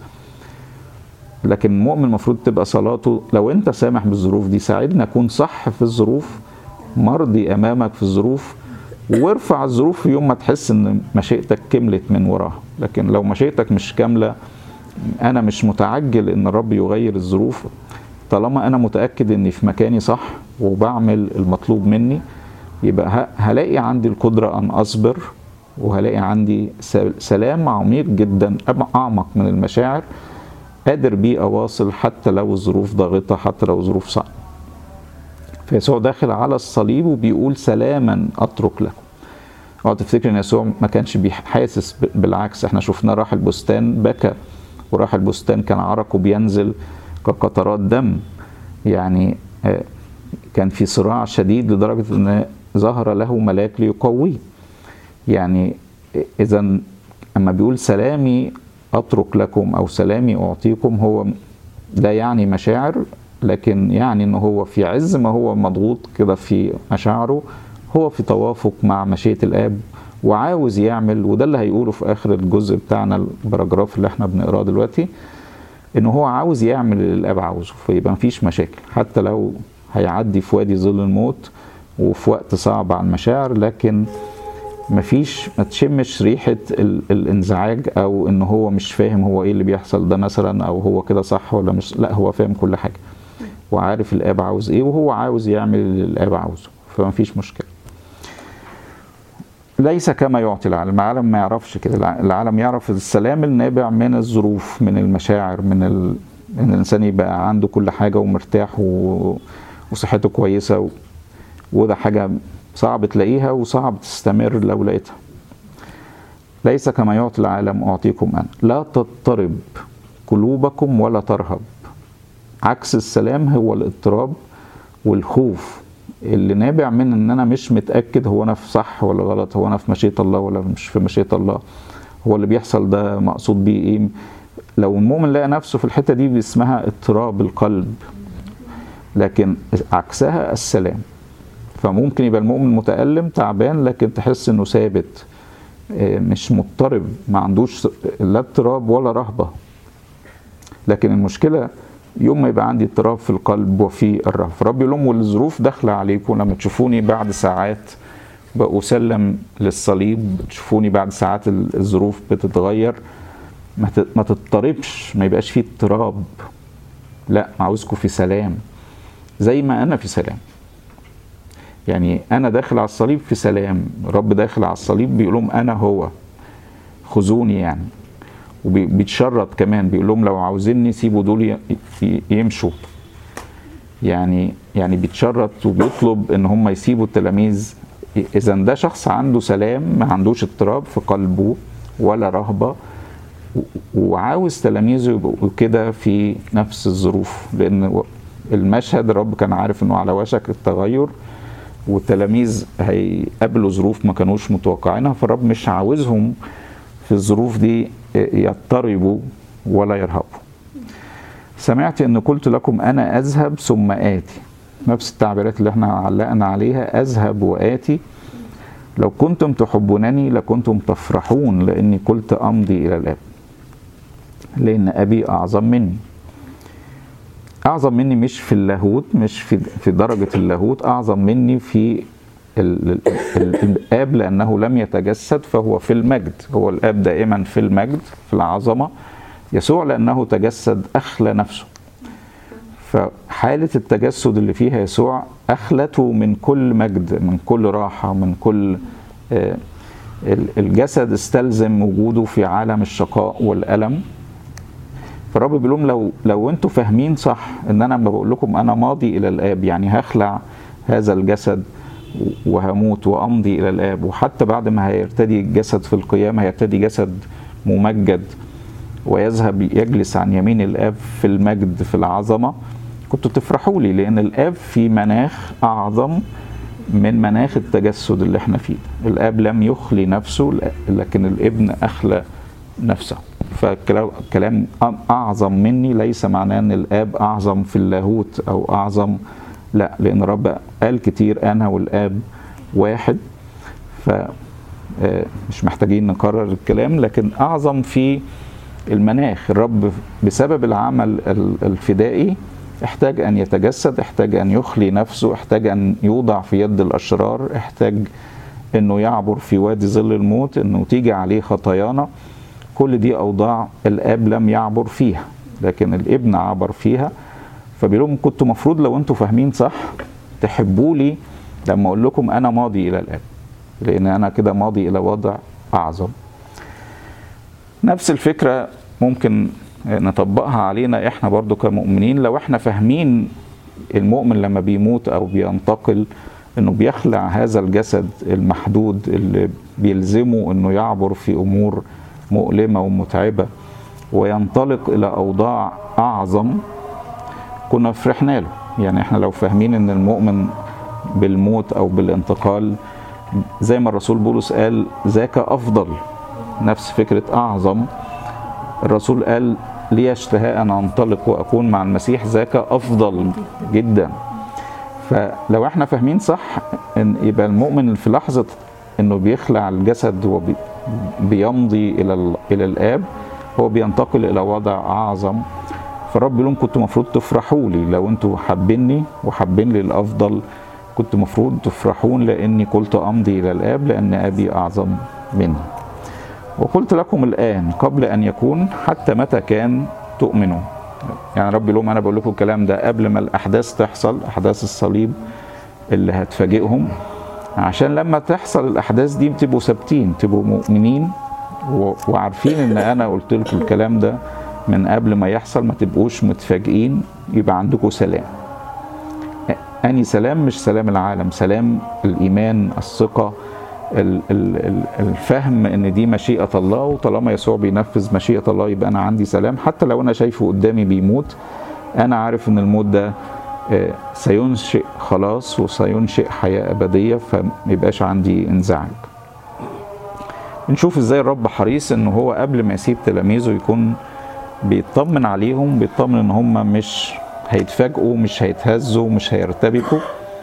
لكن المؤمن المفروض تبقى صلاته لو انت سامح بالظروف دي ساعدني اكون صح في الظروف مرضي امامك في الظروف وارفع الظروف في يوم ما تحس ان مشيئتك كملت من وراها لكن لو مشيئتك مش كامله انا مش متعجل ان الرب يغير الظروف طالما انا متاكد اني في مكاني صح وبعمل المطلوب مني يبقى ه- هلاقي عندي القدره ان اصبر وهلاقي عندي س- سلام عميق جدا أب- اعمق من المشاعر قادر بيه اواصل حتى لو الظروف ضاغطه حتى لو الظروف صعبه فيسوع داخل على الصليب وبيقول سلاما اترك لكم اوعى تفتكر ان يسوع ما كانش بيح- حاسس ب- بالعكس احنا شفناه راح البستان بكى وراح البستان كان عرقه بينزل كقطرات دم يعني آه، كان في صراع شديد لدرجه ان ظهر له ملاك ليقويه يعني اذا اما بيقول سلامي اترك لكم او سلامي اعطيكم هو لا يعني مشاعر لكن يعني ان هو في عز ما هو مضغوط كده في مشاعره هو في توافق مع مشيئه الاب وعاوز يعمل وده اللي هيقوله في اخر الجزء بتاعنا البراجراف اللي احنا بنقراه دلوقتي ان هو عاوز يعمل اللي الاب عاوزه فيبقى مفيش مشاكل حتى لو هيعدي في وادي ظل الموت وفي وقت صعب على المشاعر لكن مفيش ما تشمش ريحة ال- الانزعاج او ان هو مش فاهم هو ايه اللي بيحصل ده مثلا او هو كده صح ولا مش لا هو فاهم كل حاجة وعارف الاب عاوز ايه وهو عاوز يعمل اللي الاب عاوزه فمفيش مشكلة ليس كما يعطي العالم العالم ما يعرفش كده الع- العالم يعرف السلام النابع من الظروف من المشاعر من ال... ان الانسان يبقى عنده كل حاجه ومرتاح و... وصحته كويسه و... وده حاجه صعب تلاقيها وصعب تستمر لو لقيتها ليس كما يعطي العالم اعطيكم انا لا تضطرب قلوبكم ولا ترهب عكس السلام هو الاضطراب والخوف اللي نابع من ان انا مش متاكد هو انا في صح ولا غلط هو انا في مشيئه الله ولا مش في مشيئه الله هو اللي بيحصل ده مقصود بيه ايه لو المؤمن لقى نفسه في الحته دي اسمها اضطراب القلب لكن عكسها السلام فممكن يبقى المؤمن متألم تعبان لكن تحس انه ثابت آه، مش مضطرب ما عندوش لا اضطراب ولا رهبة لكن المشكلة يوم ما يبقى عندي اضطراب في القلب وفي الرهبة فرب يقول لهم والظروف داخلة عليكم لما تشوفوني بعد ساعات بأسلم للصليب تشوفوني بعد ساعات الظروف بتتغير ما ت- ما تضطربش ما يبقاش فيه اضطراب لا عاوزكم في سلام زي ما انا في سلام يعني انا داخل على الصليب في سلام رب داخل على الصليب بيقول لهم انا هو خذوني يعني وبيتشرط كمان بيقول لهم لو عاوزيني سيبوا دول ي- ي- يمشوا يعني يعني بيتشرط وبيطلب ان هم يسيبوا التلاميذ اذا ده شخص عنده سلام ما عندوش اضطراب في قلبه ولا رهبه و- وعاوز تلاميذه يبقوا كده في نفس الظروف لان المشهد الرب كان عارف انه على وشك التغير والتلاميذ هيقابلوا ظروف ما كانوش متوقعينها فالرب مش عاوزهم في الظروف دي يضطربوا ولا يرهبوا سمعت ان قلت لكم انا اذهب ثم اتي نفس التعبيرات اللي احنا علقنا عليها اذهب واتي لو كنتم تحبونني لكنتم تفرحون لاني قلت امضي الى الاب لان ابي اعظم مني اعظم مني مش في اللاهوت مش في في درجه اللاهوت اعظم مني في ال- ال- ال- الاب لانه لم يتجسد فهو في المجد هو الاب دائما في المجد في العظمه يسوع لانه تجسد اخلى نفسه فحاله التجسد اللي فيها يسوع اخلته من كل مجد من كل راحه من كل الجسد استلزم وجوده في عالم الشقاء والالم فالرب بيقول لهم لو لو انتوا فاهمين صح ان انا لما بقول لكم انا ماضي الى الاب يعني هخلع هذا الجسد وهموت وامضي الى الاب وحتى بعد ما هيرتدي الجسد في القيامه هيرتدي جسد ممجد ويذهب يجلس عن يمين الاب في المجد في العظمه كنتوا تفرحوا لي لان الاب في مناخ اعظم من مناخ التجسد اللي احنا فيه الاب لم يخلي نفسه لكن الابن اخلى نفسه فكلام اعظم مني ليس معناه ان الاب اعظم في اللاهوت او اعظم لا لان الرب قال كتير انا والاب واحد ف مش محتاجين نكرر الكلام لكن اعظم في المناخ الرب بسبب العمل الفدائي احتاج ان يتجسد احتاج ان يخلي نفسه احتاج ان يوضع في يد الاشرار احتاج انه يعبر في وادي ظل الموت انه تيجي عليه خطايانا كل دي اوضاع الاب لم يعبر فيها لكن الابن عبر فيها فبيقول لهم كنتوا مفروض لو انتوا فاهمين صح تحبوا لي لما اقول لكم انا ماضي الى الاب لان انا كده ماضي الى وضع اعظم نفس الفكره ممكن نطبقها علينا احنا برضو كمؤمنين لو احنا فاهمين المؤمن لما بيموت او بينتقل انه بيخلع هذا الجسد المحدود اللي بيلزمه انه يعبر في امور مؤلمه ومتعبه وينطلق الى اوضاع اعظم كنا فرحنا له يعني احنا لو فاهمين ان المؤمن بالموت او بالانتقال زي ما الرسول بولس قال ذاك افضل نفس فكره اعظم الرسول قال لي اشتهاء ان انطلق واكون مع المسيح ذاك افضل جدا فلو احنا فاهمين صح ان يبقى المؤمن في لحظه انه بيخلع الجسد وبيمضي الى الى الاب هو بينتقل الى وضع اعظم فالرب بيقول لهم كنتوا المفروض تفرحوا لي لو انتوا حابيني وحابين لي الافضل كنت المفروض تفرحون لاني قلت امضي الى الاب لان ابي اعظم مني وقلت لكم الان قبل ان يكون حتى متى كان تؤمنوا يعني ربي لهم انا بقول لكم الكلام ده قبل ما الاحداث تحصل احداث الصليب اللي هتفاجئهم عشان لما تحصل الاحداث دي تبقوا ثابتين تبقوا مؤمنين وعارفين ان انا قلت لكم الكلام ده من قبل ما يحصل ما تبقوش متفاجئين يبقى عندكم سلام اني سلام مش سلام العالم سلام الايمان الثقه الفهم ان دي مشيئه الله وطالما يسوع بينفذ مشيئه الله يبقى انا عندي سلام حتى لو انا شايفه قدامي بيموت انا عارف ان الموت ده سينشئ خلاص وسينشئ حياه ابديه فما يبقاش عندي انزعاج نشوف ازاي الرب حريص ان هو قبل ما يسيب تلاميذه يكون بيطمن عليهم بيطمن ان هم مش هيتفاجئوا مش هيتهزوا مش هيرتبكوا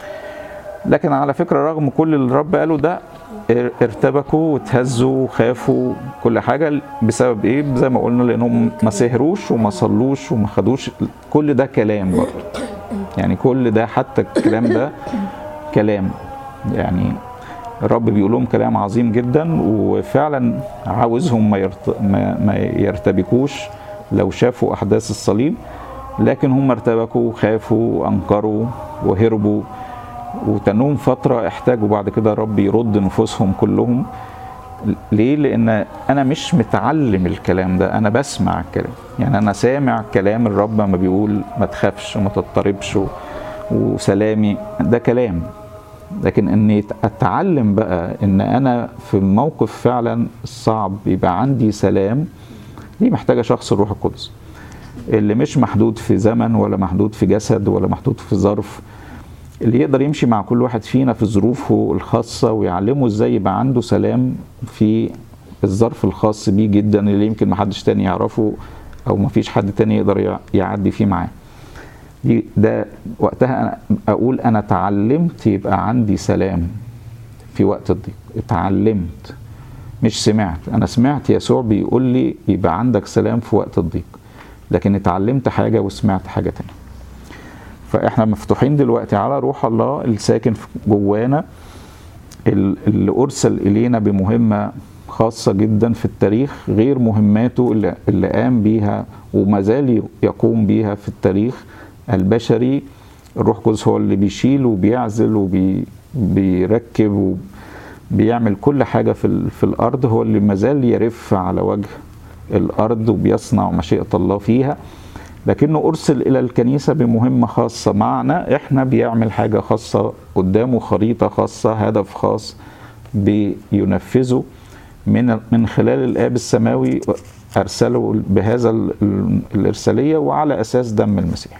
لكن على فكره رغم كل اللي الرب قاله ده ارتبكوا وتهزوا وخافوا كل حاجه بسبب ايه زي ما قلنا لانهم ما سهروش وما صلوش وما خدوش كل ده كلام برضه يعني كل ده حتى الكلام ده كلام يعني الرب بيقول لهم كلام عظيم جدا وفعلا عاوزهم ما, يرت... ما... ما يرتبكوش لو شافوا احداث الصليب لكن هم ارتبكوا وخافوا وانكروا وهربوا وتنوم فترة احتاجوا بعد كده رب يرد نفوسهم كلهم ليه؟ لأن أنا مش متعلم الكلام ده أنا بسمع الكلام يعني أنا سامع كلام الرب ما بيقول ما تخافش وما تضطربش وسلامي ده كلام لكن اني اتعلم بقى ان انا في موقف فعلا صعب يبقى عندي سلام دي محتاجه شخص الروح القدس اللي مش محدود في زمن ولا محدود في جسد ولا محدود في ظرف اللي يقدر يمشي مع كل واحد فينا في ظروفه الخاصة ويعلمه ازاي يبقى عنده سلام في الظرف الخاص بيه جدا اللي يمكن محدش تاني يعرفه او مفيش حد تاني يقدر يعدي فيه معاه دي ده وقتها انا اقول انا اتعلمت يبقى عندي سلام في وقت الضيق اتعلمت مش سمعت انا سمعت يسوع بيقول لي يبقى عندك سلام في وقت الضيق لكن اتعلمت حاجه وسمعت حاجه تانية فاحنا مفتوحين دلوقتي على روح الله الساكن جوانا اللي ارسل الينا بمهمه خاصه جدا في التاريخ غير مهماته اللي, اللي قام بيها وما زال يقوم بيها في التاريخ البشري الروح القدس هو اللي بيشيل وبيعزل وبيركب وبيعمل كل حاجه في, في الارض هو اللي ما زال يرف على وجه الارض وبيصنع مشيئه الله فيها لكنه ارسل الى الكنيسه بمهمه خاصه معنا احنا بيعمل حاجه خاصه قدامه خريطه خاصه هدف خاص بينفذه من من خلال الاب السماوي ارسله بهذا الارساليه وعلى اساس دم المسيح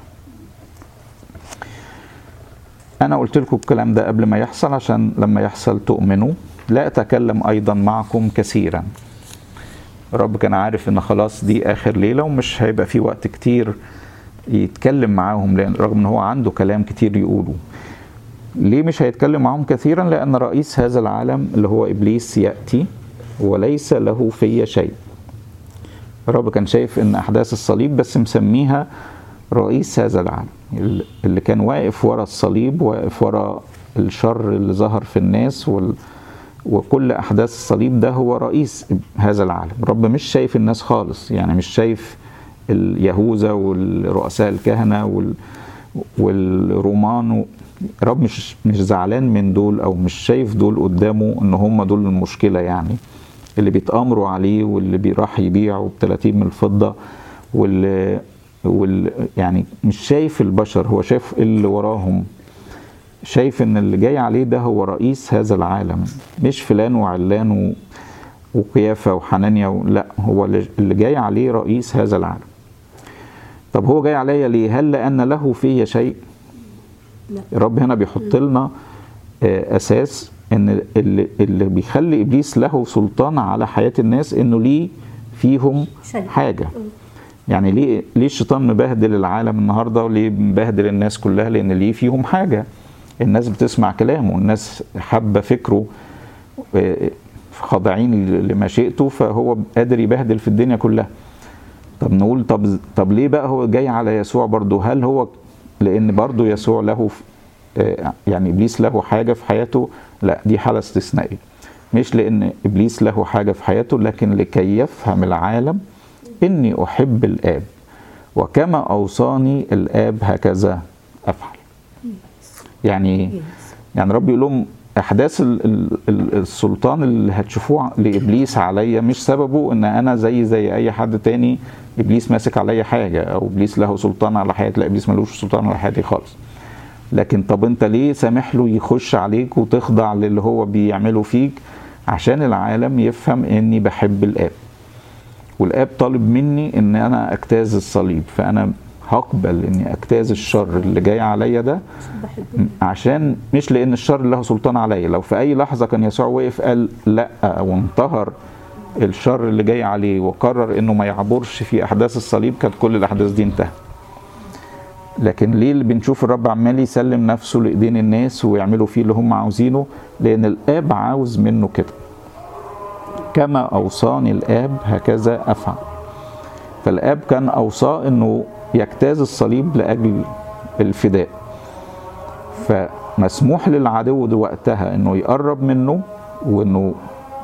انا قلت لكم الكلام ده قبل ما يحصل عشان لما يحصل تؤمنوا لا اتكلم ايضا معكم كثيرا الرب كان عارف ان خلاص دي اخر ليله ومش هيبقى في وقت كتير يتكلم معاهم لان رغم ان هو عنده كلام كتير يقوله ليه مش هيتكلم معاهم كثيرا لان رئيس هذا العالم اللي هو ابليس ياتي وليس له في شيء الرب كان شايف ان احداث الصليب بس مسميها رئيس هذا العالم اللي كان واقف ورا الصليب واقف ورا الشر اللي ظهر في الناس وال وكل احداث الصليب ده هو رئيس هذا العالم رب مش شايف الناس خالص يعني مش شايف اليهوذا والرؤساء الكهنه وال والرومان رب مش مش زعلان من دول او مش شايف دول قدامه ان هم دول المشكله يعني اللي بيتامروا عليه واللي بيراح يبيعوا ب 30 من الفضه واللي وال يعني مش شايف البشر هو شايف اللي وراهم شايف ان اللي جاي عليه ده هو رئيس هذا العالم مش فلان وعلان و... وقيافه وحنانيا و... لا هو اللي جاي عليه رئيس هذا العالم طب هو جاي عليا ليه هل لان له في شيء لا. الرب هنا بيحط لنا اساس ان اللي, اللي بيخلي ابليس له سلطان على حياه الناس انه ليه فيهم شيء. حاجه يعني ليه ليه الشيطان مبهدل العالم النهارده وليه مبهدل الناس كلها لان ليه فيهم حاجه الناس بتسمع كلامه الناس حابه فكره خاضعين لمشيئته فهو قادر يبهدل في الدنيا كلها طب نقول طب طب ليه بقى هو جاي على يسوع برضه هل هو لان برضه يسوع له يعني ابليس له حاجه في حياته لا دي حاله استثنائيه مش لان ابليس له حاجه في حياته لكن لكي يفهم العالم اني احب الاب وكما اوصاني الاب هكذا افعل يعني يعني رب يقول لهم احداث السلطان اللي هتشوفوه لابليس عليا مش سببه ان انا زي زي اي حد تاني ابليس ماسك عليا حاجه او ابليس له سلطان على حياتي لا ابليس ملوش سلطان على حياتي خالص لكن طب انت ليه سامح له يخش عليك وتخضع للي هو بيعمله فيك عشان العالم يفهم اني بحب الاب والاب طالب مني ان انا اجتاز الصليب فانا هقبل اني اجتاز الشر اللي جاي عليا ده عشان مش لان الشر له سلطان عليا لو في اي لحظه كان يسوع وقف قال لا وانتهر الشر اللي جاي عليه وقرر انه ما يعبرش في احداث الصليب كانت كل الاحداث دي انتهت لكن ليه اللي بنشوف الرب عمال يسلم نفسه لايدين الناس ويعملوا فيه اللي هم عاوزينه لان الاب عاوز منه كده كما اوصاني الاب هكذا افعل فالاب كان اوصاه انه يجتاز الصليب لاجل الفداء فمسموح للعدو ده وقتها انه يقرب منه وانه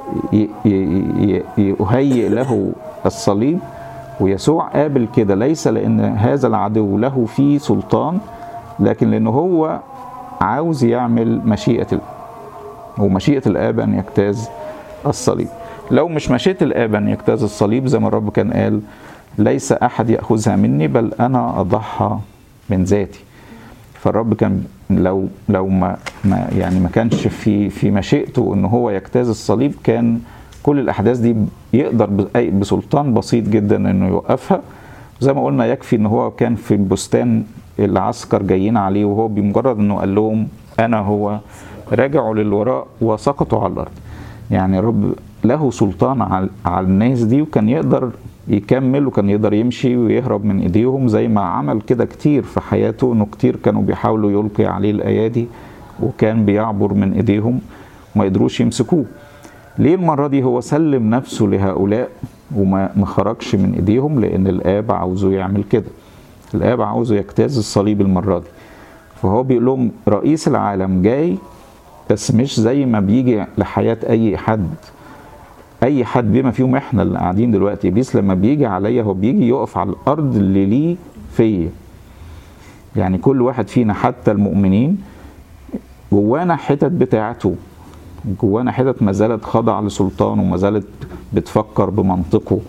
يهيئ له الصليب ويسوع قابل كده ليس لان هذا العدو له فيه سلطان لكن لانه هو عاوز يعمل مشيئه الاب ومشيئه الاب ان يجتاز الصليب لو مش مشيئه الاب ان يجتاز الصليب زي ما الرب كان قال ليس احد ياخذها مني بل انا اضحى من ذاتي فالرب كان لو لو ما, ما يعني ما كانش في في مشيئته ان هو يجتاز الصليب كان كل الاحداث دي يقدر بسلطان بسيط جدا انه يوقفها زي ما قلنا يكفي ان هو كان في البستان العسكر جايين عليه وهو بمجرد انه قال لهم انا هو رجعوا للوراء وسقطوا على الارض يعني رب له سلطان على الناس دي وكان يقدر يكمل وكان يقدر يمشي ويهرب من ايديهم زي ما عمل كده كتير في حياته انه كتير كانوا بيحاولوا يلقي عليه الايادي وكان بيعبر من ايديهم وما قدروش يمسكوه ليه المرة دي هو سلم نفسه لهؤلاء وما ما خرجش من ايديهم لان الاب عاوزه يعمل كده الاب عاوزه يجتاز الصليب المرة دي فهو بيقول لهم رئيس العالم جاي بس مش زي ما بيجي لحياة اي حد اي حد بما فيهم احنا اللي قاعدين دلوقتي ابليس لما بيجي عليا هو بيجي يقف على الارض اللي ليه فيا يعني كل واحد فينا حتى المؤمنين جوانا حتت بتاعته جوانا حتت ما زالت خاضعه لسلطانه وما زالت بتفكر بمنطقه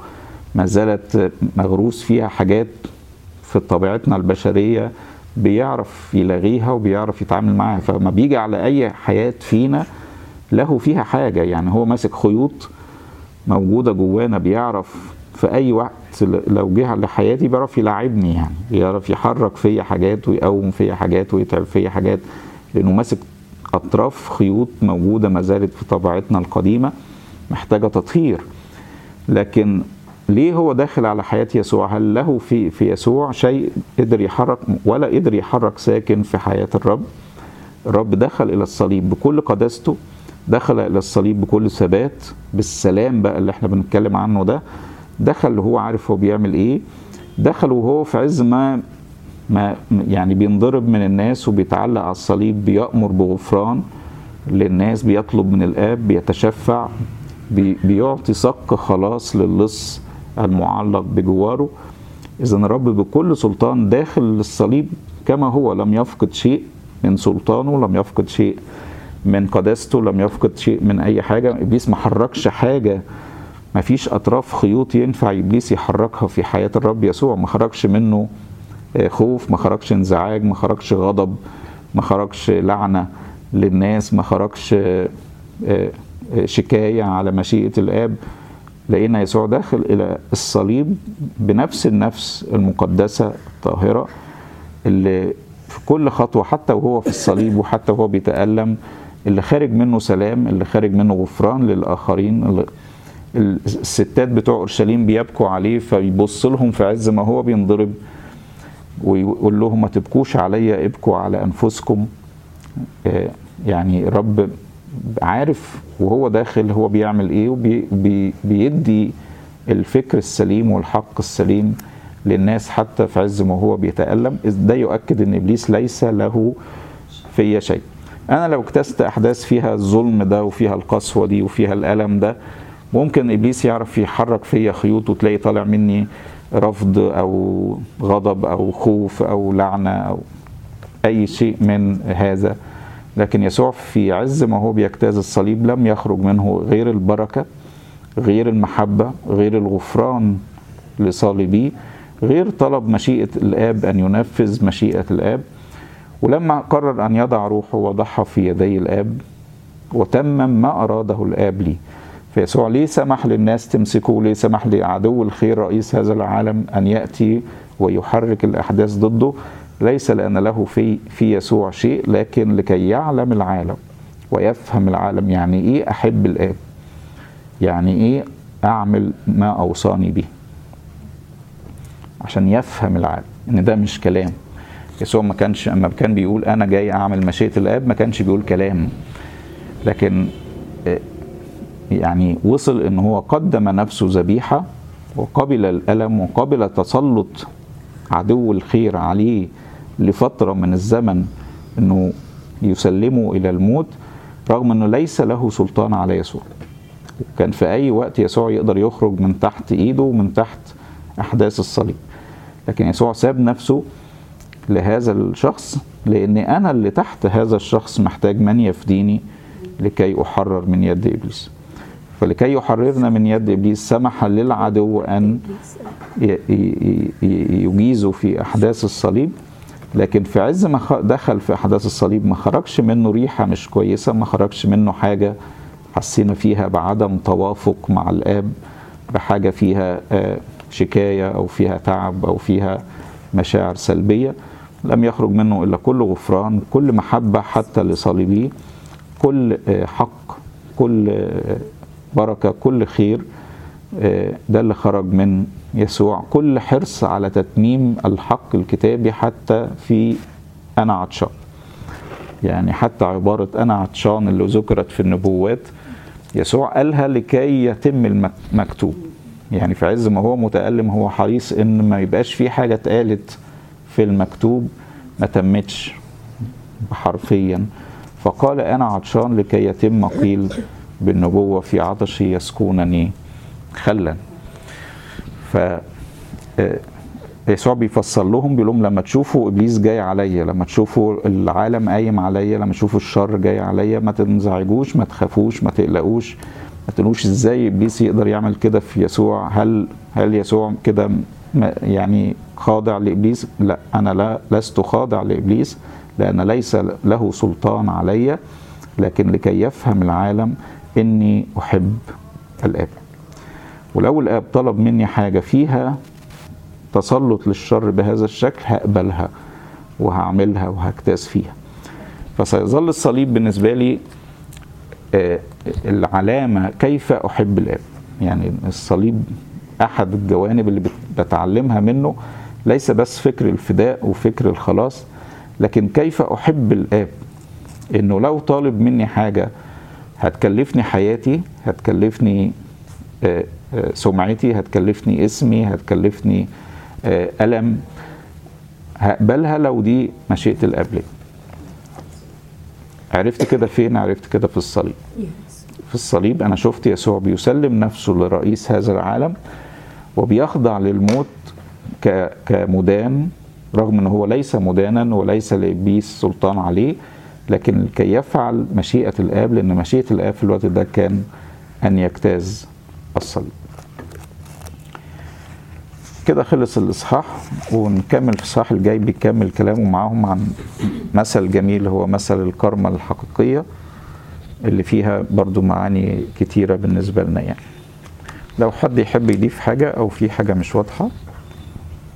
ما زالت مغروس فيها حاجات في طبيعتنا البشريه بيعرف يلاغيها وبيعرف يتعامل معاها فما بيجي على اي حياه فينا له فيها حاجه يعني هو ماسك خيوط موجوده جوانا بيعرف في اي وقت لو جه على حياتي بيعرف يلعبني يعني بيعرف يحرك فيا حاجات ويقوم فيا حاجات ويتعب فيا حاجات لانه ماسك اطراف خيوط موجوده ما زالت في طبيعتنا القديمه محتاجه تطهير لكن ليه هو داخل على حياة يسوع هل له في في يسوع شيء قدر يحرك ولا قدر يحرك ساكن في حياة الرب الرب دخل إلى الصليب بكل قداسته دخل إلى الصليب بكل ثبات بالسلام بقى اللي احنا بنتكلم عنه ده دخل وهو عارف هو بيعمل ايه دخل وهو في عز ما ما يعني بينضرب من الناس وبيتعلق على الصليب بيأمر بغفران للناس بيطلب من الآب بيتشفع بيعطي صك خلاص للص المعلق بجواره إذا الرب بكل سلطان داخل الصليب كما هو لم يفقد شيء من سلطانه لم يفقد شيء من قداسته لم يفقد شيء من أي حاجة إبليس ما حركش حاجة ما فيش أطراف خيوط ينفع إبليس يحركها في حياة الرب يسوع ما خرجش منه خوف ما خرجش انزعاج ما خرجش غضب ما خرجش لعنة للناس ما خرجش شكاية على مشيئة الآب لقينا يسوع داخل إلى الصليب بنفس النفس المقدسة الطاهرة اللي في كل خطوة حتى وهو في الصليب وحتى وهو بيتألم اللي خارج منه سلام اللي خارج منه غفران للآخرين اللي الستات بتوع أورشليم بيبكوا عليه فيبص لهم في عز ما هو بينضرب ويقول لهم ما تبكوش عليا ابكوا على أنفسكم يعني رب عارف وهو داخل هو بيعمل ايه وبيدي الفكر السليم والحق السليم للناس حتى في عز ما هو بيتألم ده يؤكد ان ابليس ليس له في شيء انا لو اكتست احداث فيها الظلم ده وفيها القسوه دي وفيها الالم ده ممكن ابليس يعرف يحرك فيا خيوط وتلاقي طالع مني رفض او غضب او خوف او لعنه او اي شيء من هذا لكن يسوع في عز ما هو بيجتاز الصليب لم يخرج منه غير البركة غير المحبة غير الغفران لصالبيه غير طلب مشيئة الآب أن ينفذ مشيئة الآب ولما قرر أن يضع روحه وضعها في يدي الآب وتمم ما أراده الآب لي فيسوع ليه سمح للناس تمسكه ليه سمح لعدو الخير رئيس هذا العالم أن يأتي ويحرك الأحداث ضده ليس لأن له في في يسوع شيء لكن لكي يعلم العالم ويفهم العالم يعني إيه أحب الآب يعني إيه أعمل ما أوصاني به عشان يفهم العالم إن ده مش كلام يسوع ما كانش اما كان بيقول انا جاي اعمل مشيئه الاب ما كانش بيقول كلام لكن يعني وصل ان هو قدم نفسه ذبيحه وقبل الالم وقبل تسلط عدو الخير عليه لفتره من الزمن انه يسلمه الى الموت رغم انه ليس له سلطان على يسوع كان في اي وقت يسوع يقدر يخرج من تحت ايده ومن تحت احداث الصليب لكن يسوع ساب نفسه لهذا الشخص لان انا اللي تحت هذا الشخص محتاج من يفديني لكي احرر من يد ابليس فلكي يحررنا من يد ابليس سمح للعدو ان يجيزه في احداث الصليب لكن في عز ما دخل في احداث الصليب ما خرجش منه ريحه مش كويسه ما خرجش منه حاجه حسينا فيها بعدم توافق مع الاب بحاجه فيها شكايه او فيها تعب او فيها مشاعر سلبيه لم يخرج منه الا كل غفران كل محبه حتى لصليبيه كل حق كل بركه كل خير ده اللي خرج من يسوع كل حرص على تتميم الحق الكتابي حتى في انا عطشان يعني حتى عباره انا عطشان اللي ذكرت في النبوات يسوع قالها لكي يتم المكتوب يعني في عز ما هو متألم هو حريص ان ما يبقاش في حاجه اتقالت في المكتوب ما تمتش حرفيا فقال انا عطشان لكي يتم قيل بالنبوه في عطشي يسكونني خلا ف يسوع بيفسر لهم بيقول لهم لما تشوفوا ابليس جاي عليا لما تشوفوا العالم قايم عليا لما تشوفوا الشر جاي عليا ما تنزعجوش ما تخافوش ما تقلقوش ما تقولوش ازاي ابليس يقدر يعمل كده في يسوع هل هل يسوع كده م- يعني خاضع لابليس لا انا لا لست خاضع لابليس لان ليس له سلطان علي لكن لكي يفهم العالم اني احب الاب ولو الاب طلب مني حاجه فيها تسلط للشر بهذا الشكل هقبلها وهعملها وهكتاز فيها فسيظل الصليب بالنسبه لي آه، العلامه كيف احب الاب يعني الصليب احد الجوانب اللي بت- بتعلمها منه ليس بس فكر الفداء وفكر الخلاص لكن كيف احب الاب انه لو طالب مني حاجه هتكلفني حياتي هتكلفني آه، آه، سمعتي هتكلفني اسمي هتكلفني آه، ألم هقبلها لو دي مشيئة الأب لي عرفت كده فين عرفت كده في الصليب في الصليب أنا شفت يسوع بيسلم نفسه لرئيس هذا العالم وبيخضع للموت ك- كمدان رغم ان هو ليس مدانا وليس لابليس سلطان عليه لكن كي يفعل مشيئه الاب لان مشيئه الاب في الوقت ده كان ان يجتاز الصليب كده خلص الاصحاح ونكمل في الصحاح الجاي بيكمل كلامه معاهم عن مثل جميل هو مثل الكرمة الحقيقية اللي فيها برضو معاني كتيرة بالنسبة لنا يعني لو حد يحب يضيف حاجة أو في حاجة مش واضحة